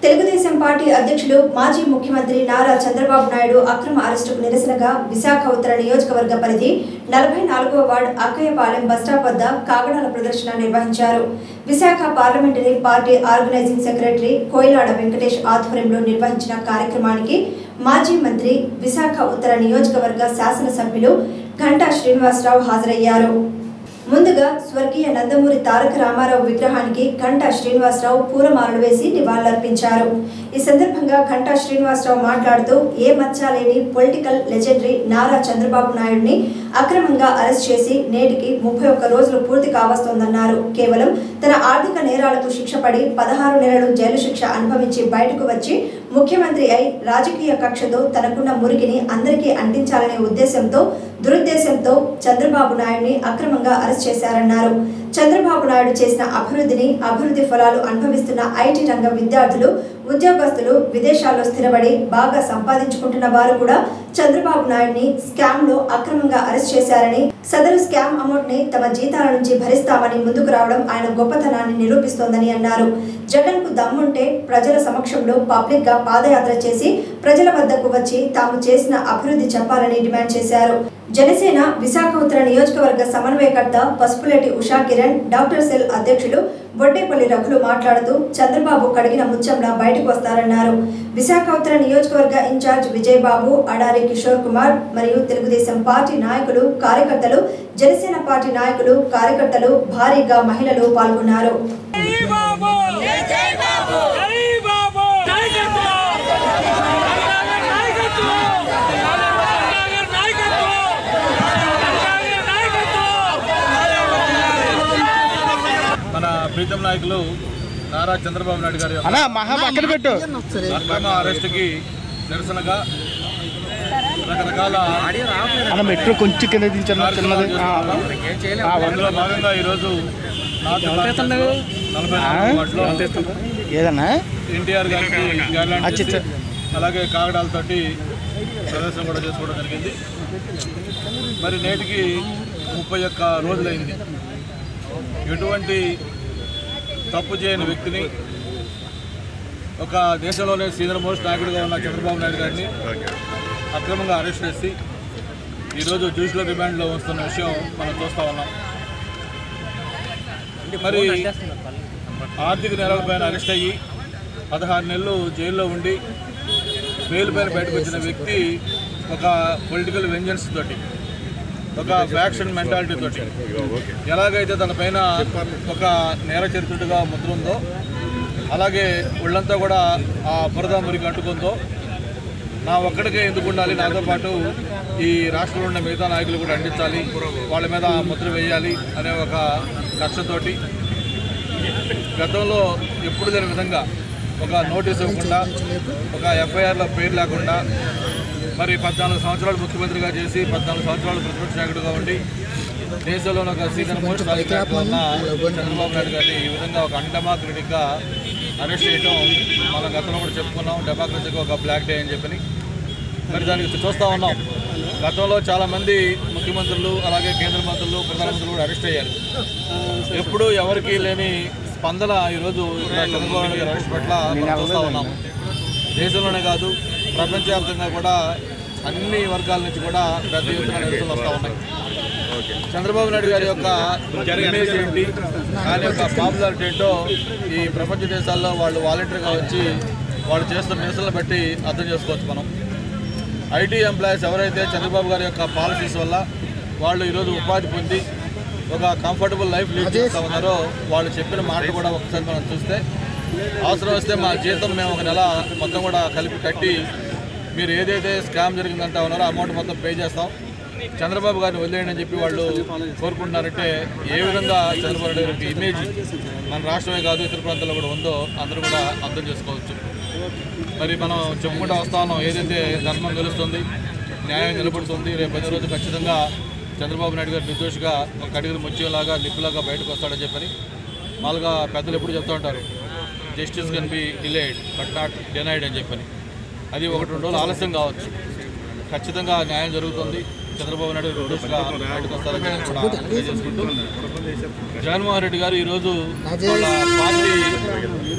Telugu Desam party అధ్యక్షులు మాజీ ముఖ్యమంత్రి నారా చంద్రబాబు నాయుడు అక్రమ అరెస్టుకు నిరసనగా విశాఖ ఉత్తర నియోజకవర్గ పరిధి నలభై నాలుగవ వార్డు అక్కయ్యపాలెం బస్టాప్ వద్ద కాగడాల ప్రదర్శన నిర్వహించారు Visakha parliamentary party organising secretary Koyilada Venkatesh ఆధ్వర్యంలో నిర్వహించిన కార్యక్రమానికి మాజీ మంత్రి విశాఖ ఉత్తర నియోజకవర్గ శాసనసభ్యులు ఘంటా శ్రీనివాసరావు హాజరయ్యారు ముందుగా స్వర్గీయ నందమూరి తారక రామారావు విగ్రహానికి ఘంటా శ్రీనివాసరావు పూలమాలలు వేసి నివాళులర్పించారు ఈ సందర్భంగా ఘంటా శ్రీనివాసరావు మాట్లాడుతూ ఏ మచ్చా లేని పొలిటికల్ లెజెండరీ నారా చంద్రబాబు నాయుడిని అక్రమంగా అరెస్ట్ చేసి నేటికి ముప్పై ఒక్క రోజులు పూర్తి కావస్తోందన్నారు కేవలం తన ఆర్థిక నేరాలకు శిక్ష పడి పదహారు నెలలు జైలు శిక్ష అనుభవించి బయటకు వచ్చి ముఖ్యమంత్రి అయి రాజకీయ కక్షతో తనకున్న మురికిని అందరికీ అంటించాలనే ఉద్దేశంతో దురుద్దేశంతో చంద్రబాబు నాయుడిని అక్రమంగా అరెస్ట్ చేశారన్నారు చంద్రబాబు నాయుడు చేసిన అభివృద్ధిని అభివృద్ధి ఫలాలు అనుభవిస్తున్న ఐటీ రంగ విద్యార్థులు ఉద్యోగస్తులు విదేశాల్లో స్థిరపడి బాగా సంపాదించుకుంటున్న వారు కూడా చంద్రబాబు నాయుడిని స్కామ్ లో అక్రమంగా అరెస్ట్ చేశారని సదరు స్కామ్ అమౌంట్ ని తమ జీతాల నుంచి భరిస్తామని ముందుకు రావడం ఆయన గొప్పతనాన్ని నిరూపిస్తోందని అన్నారు జగన్ కు దమ్ముంటే ప్రజల సమక్షంలో పబ్లిక్ గా పాదయాత్ర చేసి ప్రజల వద్దకు వచ్చి తాము చేసిన అభివృద్ధి చెప్పాలని డిమాండ్ చేశారు జనసేన విశాఖ ఉత్తర నియోజకవర్గ సమన్వయకర్త పసుపులేటి ఉషా కిరణ్ డాక్టర్ సెల్ అధ్యక్షులు బొడ్డేపల్లి రఘులు మాట్లాడుతూ చంద్రబాబు కడిగిన ముత్యంలా బయటకు వస్తారన్నారు విశాఖ ఉత్తర నియోజకవర్గ ఇన్ఛార్జ్ విజయబాబు అడారి కిషోర్ కుమార్ మరియు తెలుగుదేశం పార్టీ నాయకులు కార్యకర్తలు జనసేన పార్టీ నాయకులు కార్యకర్తలు భారీగా మహిళలు పాల్గొన్నారు జై బాబు జై బాబు జై బాబు నాయకత్వం నాయకత్వం నాయకత్వం మన ప్రీతం నాయకులు నారా చంద్రబాబు నాయుడు గారి యొక్క అన్నా మహా పక్కన పెట్టు అక్రమ అరెస్టుకి నిరసనగా రకరకాల అన్న మెట్రో కొంచెం కింద దించాను చిన్నది ఆ, ఆ, అందులో భాగంగా ఈరోజు నార్త్ పార్లమెంట్లో నలభై నాలుగు వార్డులో ఏదన్నా ఎన్టీఆర్ గారికి గైడ్లైన్ అచ్చచ్చ. చేసి, అలాగే కాగడాలతోటి ప్రదర్శన కూడా చేసుకోవడం జరిగింది మరి నేటికి ముప్పై ఒక్క రోజులైంది ఎటువంటి తప్పు చేయని వ్యక్తిని ఒక దేశంలోనే సీనియర్ మోస్ట్ నాయకుడిగా ఉన్న చంద్రబాబు నాయుడు గారిని అక్రమంగా అరెస్ట్ చేసి ఈరోజు జ్యూస్లో రిమాండ్లో వస్తున్న విషయం మనం చూస్తూ ఉన్నాం మరి ఆర్థిక నేరాలపైన అరెస్ట్ అయ్యి పదహారు నెలలు జైల్లో ఉండి బెయిల్ పైన బయటకు వచ్చిన వ్యక్తి ఒక పొలిటికల్ వెంజన్స్ తోటి ఒక ఫ్యాక్షన్ మెంటాలిటీ తోటి ఎలాగైతే తన పైన ఒక నేర చరిత్రుడిగా ముద్ర ఉందో అలాగే ఒళ్ళంతా కూడా ఆ బురద మురికి అంటుకుందో నా ఒక్కడికే ఎందుకు ఉండాలి నాతో పాటు ఈ రాష్ట్రంలో ఉన్న మిగతా నాయకులు కూడా అందించాలి వాళ్ళ మీద ఆ ముద్ర వేయాలి అనే ఒక కక్షతోటి గతంలో ఎప్పుడు లేని విధంగా ఒక నోటీస్ ఇవ్వకుండా ఒక ఎఫ్ఐఆర్లో పేరు లేకుండా మరి పద్నాలుగు సంవత్సరాలు ముఖ్యమంత్రిగా చేసి పద్నాలుగు సంవత్సరాలు ప్రతిపక్ష నాయకుడిగా ఉండి దేశంలో ఒక సీనియర్ మోస్ట్ రాజకీయాల్లో ఉన్న చంద్రబాబు నాయుడు గారిని ఈ విధంగా ఒక అన్డెమోక్రటిక్గా అరెస్ట్ చేయడం మనం గతంలో కూడా చెప్పుకున్నాం డెమోక్రసీకి ఒక బ్లాక్ డే అని చెప్పని మరి దానికి చూస్తూ ఉన్నాం గతంలో చాలామంది ముఖ్యమంత్రులు అలాగే కేంద్ర మంత్రులు ప్రధానమంత్రులు కూడా అరెస్ట్ అయ్యారు ఎప్పుడు ఎవరికి లేని స్పందన ఈరోజు ఇక్కడ చంద్రబాబు నాయుడు గారి అరెస్ట్ పట్ల మనం చూస్తూ ఉన్నాము దేశంలోనే కాదు ప్రపంచవ్యాప్తంగా కూడా అన్ని వర్గాల నుంచి కూడా పెద్ద ఎత్తున నిరసనలు వస్తూ ఉన్నాయి చంద్రబాబు నాయుడు గారి యొక్క ఇమేజ్ ఏంటి ఆయన యొక్క పాపులారిటీ ఏంటో ఈ ప్రపంచ దేశాల్లో వాళ్ళు వాలంటీర్గా వచ్చి వాళ్ళు చేస్తున్న నిరసనలు బట్టి అర్థం చేసుకోవచ్చు మనం ఐటీ ఎంప్లాయీస్ ఎవరైతే చంద్రబాబు గారి యొక్క పాలసీస్ వల్ల వాళ్ళు ఈరోజు ఉపాధి పొంది ఒక కంఫర్టబుల్ లైఫ్ లీడ్ చేస్తూ ఉన్నారో వాళ్ళు చెప్పిన మాట కూడా ఒకసారి మనం చూస్తే అవసరం వస్తే మా జీతం మేము ఒక నెల మొత్తం కూడా కలిపి కట్టి మీరు ఏదైతే స్కామ్ జరిగిందంటే ఉన్నారో అమౌంట్ మొత్తం పే చేస్తాం చంద్రబాబు గారిని వదిలేయండి అని చెప్పి వాళ్ళు కోరుకుంటున్నారంటే ఏ విధంగా చంద్రబాబు నాయుడు గారికి ఇమేజ్ మన రాష్ట్రమే కాదు ఇతర ప్రాంతాల్లో కూడా ఉందో అందరూ కూడా అర్థం చేసుకోవచ్చు మరి మనం చెప్పుకుంటూ వస్తా ఉన్నాం ఏదైతే ధర్మం గెలుస్తుంది న్యాయం నిలబడుతుంది రేపు పది రోజు ఖచ్చితంగా చంద్రబాబు నాయుడు గారు నిర్దోషిగా ఒక కడిగిన ముత్యంలాగా నిప్పులాగా బయటకు వస్తాడని చెప్పని మామూలుగా పెద్దలు ఎప్పుడు చెప్తూ ఉంటారు justice can be delayed but not denied అని చెప్పని అది ఒకటి రెండు రోజులు ఆలస్యం కావచ్చు ఖచ్చితంగా న్యాయం జరుగుతుంది చంద్రబాబు నాయుడు నిర్దోషిగా బయటకు వస్తారని చెప్పి కూడా తెలియజేసుకుంటూ జగన్మోహన్ రెడ్డి గారు ఈరోజు వాళ్ళ పార్టీ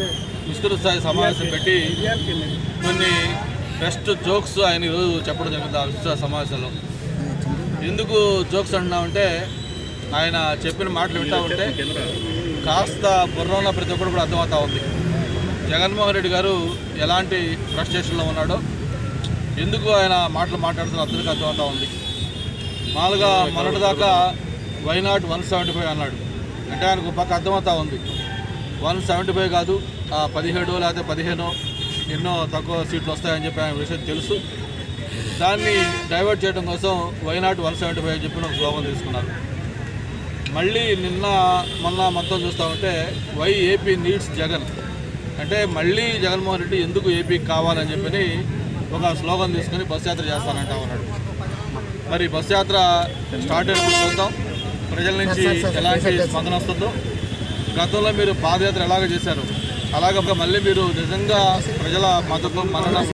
విస్తృత స్థాయి సమావేశం పెట్టి కొన్ని బెస్ట్ జోక్స్ ఆయన ఈరోజు చెప్పడం జరిగింది ఆ విస్తృత సమావేశంలో ఎందుకు జోక్స్ అంటున్నామంటే ఆయన చెప్పిన మాటలు వింటా ఉంటే కాస్త బుర్ర ఉన్న ప్రతి ఒక్కరు కూడా అర్థమవుతా ఉంది జగన్మోహన్ రెడ్డి గారు ఎలాంటి ఫ్రస్ట్రేషన్లో ఉన్నాడో ఎందుకు ఆయన మాటలు మాట్లాడుతున్న అందరికీ అర్థమవుతా ఉంది మామూలుగా మొన్నటిదాకా వైనాట్ వన్ సెవెంటీ ఫైవ్ అన్నాడు అంటే ఆయనకు ఒక పక్క అర్థమవుతా ఉంది వన్ సెవెంటీ ఫైవ్ కాదు ఆ పదిహేడు లేకపోతే పదిహేను ఎన్నో తక్కువ సీట్లు వస్తాయని చెప్పి ఆయన విషయం తెలుసు దాన్ని డైవర్ట్ చేయడం కోసం వైనాట్ వన్ సెవెంటీ ఫైవ్ అని చెప్పి ఒక స్లోగన్ తీసుకున్నారు మళ్ళీ నిన్న మొన్న మొత్తం చూస్తూ ఉంటే వై ఏపీ నీడ్స్ జగన్ అంటే మళ్ళీ జగన్మోహన్ రెడ్డి ఎందుకు ఏపీకి కావాలని చెప్పని ఒక స్లోగన్ తీసుకొని బస్ యాత్ర చేస్తానంటా ఉన్నాడు మరి బస్ యాత్ర స్టార్ట్ అయినప్పుడు చూద్దాం ప్రజల నుంచి ఎలాంటి స్పందన వస్తుందో గతంలో మీరు పాదయాత్ర ఎలాగ చేశారు అలాగ మళ్ళీ మీరు నిజంగా ప్రజల మద్దతు మన్నన